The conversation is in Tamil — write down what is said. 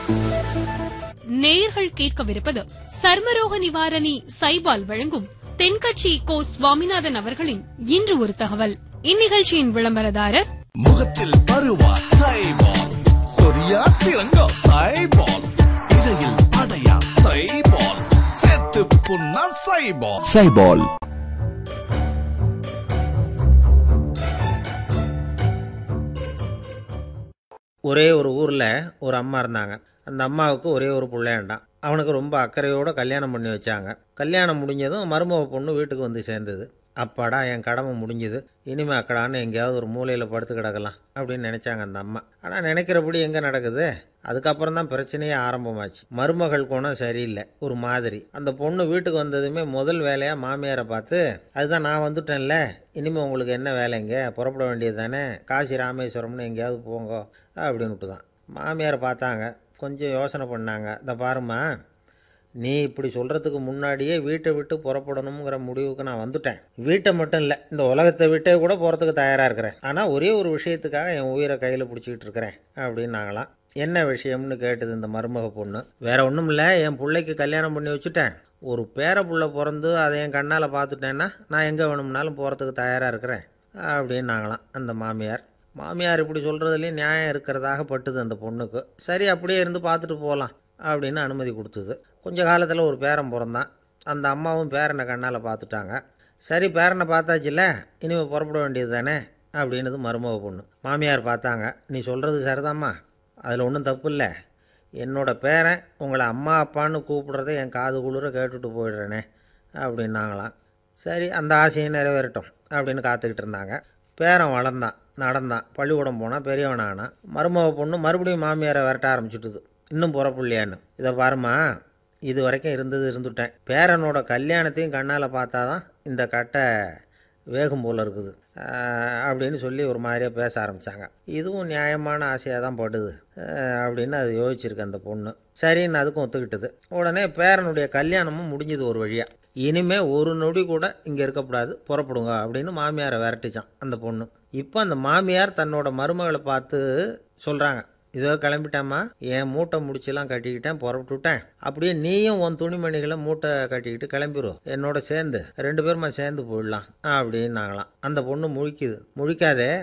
நேயர்கள் கேட்கவிருப்பது சர்மரோக நிவாரணி சைபால் வழங்கும் தென்கட்சி கோ சுவாமிநாதன் அவர்களின் இன்று ஒரு தகவல் இந்நிகழ்ச்சியின் விளம்பரதாரர் முகத்தில் பருவா சைபால் சொரியா சிறங்கா சைபால் இடையில் அடையா சைபால் செத்து புண்ணா சைபால் சைபால் ஒரே ஒரு ஊரில் ஒரு அம்மா இருந்தாங்க அந்த அம்மாவுக்கு ஒரே ஒரு பிள்ளையாண்டான் அவனுக்கு ரொம்ப அக்கறையோடு கல்யாணம் பண்ணி வச்சாங்க கல்யாணம் முடிஞ்சதும் மருமக பொண்ணு வீட்டுக்கு வந்து சேர்ந்தது அப்பாடா என் கடமை முடிஞ்சது இனிமே அக்கடான்னு எங்கேயாவது ஒரு மூலையில் படுத்து கிடக்கலாம் அப்படின்னு நினச்சாங்க அந்த அம்மா ஆனால் நினைக்கிறபடி எங்கே நடக்குது அதுக்கப்புறம் தான் பிரச்சனையே ஆரம்பமாச்சு மருமகள் குணம் சரியில்லை ஒரு மாதிரி அந்த பொண்ணு வீட்டுக்கு வந்ததுமே முதல் வேலையாக மாமியாரை பார்த்து அதுதான் நான் வந்துட்டேன்ல இனிமேல் உங்களுக்கு என்ன வேலைங்க புறப்பட வேண்டியது தானே காசி ராமேஸ்வரம்னு எங்கேயாவது போங்க அப்படின்ட்டு தான் மாமியாரை பார்த்தாங்க கொஞ்சம் யோசனை பண்ணாங்க இந்த பாருமா நீ இப்படி சொல்கிறதுக்கு முன்னாடியே வீட்டை விட்டு புறப்படணுங்கிற முடிவுக்கு நான் வந்துட்டேன் வீட்டை மட்டும் இல்லை இந்த உலகத்தை விட்டே கூட போகிறதுக்கு தயாராக இருக்கிறேன் ஆனால் ஒரே ஒரு விஷயத்துக்காக என் உயிரை கையில் பிடிச்சிக்கிட்டு இருக்கிறேன் அப்படின்னாங்களாம் என்ன விஷயம்னு கேட்டது இந்த மருமக பொண்ணு வேற ஒன்றும் இல்லை என் பிள்ளைக்கு கல்யாணம் பண்ணி வச்சுட்டேன் ஒரு பேர புள்ள பிறந்து அதை என் கண்ணால் பார்த்துட்டேன்னா நான் எங்கே வேணும்னாலும் போகிறதுக்கு தயாராக இருக்கிறேன் அப்படின்னாங்களாம் அந்த மாமியார் மாமியார் இப்படி சொல்கிறதுலேயும் நியாயம் இருக்கிறதாக பட்டுது அந்த பொண்ணுக்கு சரி அப்படியே இருந்து பார்த்துட்டு போகலாம் அப்படின்னு அனுமதி கொடுத்தது கொஞ்ச காலத்தில் ஒரு பேரன் பிறந்தான் அந்த அம்மாவும் பேரனை கண்ணால் பார்த்துட்டாங்க சரி பேரனை பார்த்தாச்சுல்ல இனிமேல் புறப்பட வேண்டியது தானே அப்படின்னது மருமக பொண்ணு மாமியார் பார்த்தாங்க நீ சொல்கிறது சரிதாம்மா அதில் ஒன்றும் தப்பு இல்லை என்னோட பேரன் உங்களை அம்மா அப்பான்னு கூப்பிடுறதை என் காது குளிர கேட்டுட்டு போயிடுறேனே அப்படின்னாங்களாம் சரி அந்த ஆசையை நிறைவேறட்டும் அப்படின்னு காத்துக்கிட்டு இருந்தாங்க பேரன் வளர்ந்தான் நடந்தான் பள்ளிக்கூடம் போனால் பெரியவனானான் மருமக பொண்ணு மறுபடியும் மாமியாரை விரட்ட ஆரம்பிச்சுட்டுது இன்னும் புறப்புள்ளையான்னு இதை பாருமா இது வரைக்கும் இருந்தது இருந்துட்டேன் பேரனோட கல்யாணத்தையும் கண்ணால் பார்த்தா தான் இந்த கட்டை வேகும் போல் இருக்குது ஆஹ் அப்படின்னு சொல்லி ஒரு மாதிரியாக பேச ஆரம்பித்தாங்க இதுவும் நியாயமான ஆசையாக தான் படுது ஆஹ் அப்படின்னு அது யோசிச்சிருக்கு அந்த பொண்ணு சரின்னு அதுக்கும் ஒத்துக்கிட்டது உடனே பேரனுடைய கல்யாணமும் முடிஞ்சது ஒரு வழியாக இனிமே ஒரு நொடி கூட இங்கே இருக்கக்கூடாது புறப்படுங்க அப்படின்னு மாமியாரை விரட்டிச்சான் அந்த பொண்ணு இப்போ அந்த மாமியார் தன்னோட மருமகளை பார்த்து சொல்கிறாங்க இதோ கிளம்பிட்டேம்மா என் மூட்டை முடிச்செல்லாம் கட்டிக்கிட்டேன் புறப்பட்டுட்டேன் அப்படியே நீயும் உன் துணிமணிகளை மூட்டை கட்டிக்கிட்டு கிளம்பிரும் என்னோட சேர்ந்து ரெண்டு பேருமா சேர்ந்து போயிடலாம் அப்படின்னாங்களாம் அந்த பொண்ணு முழிக்குது முழிக்காதே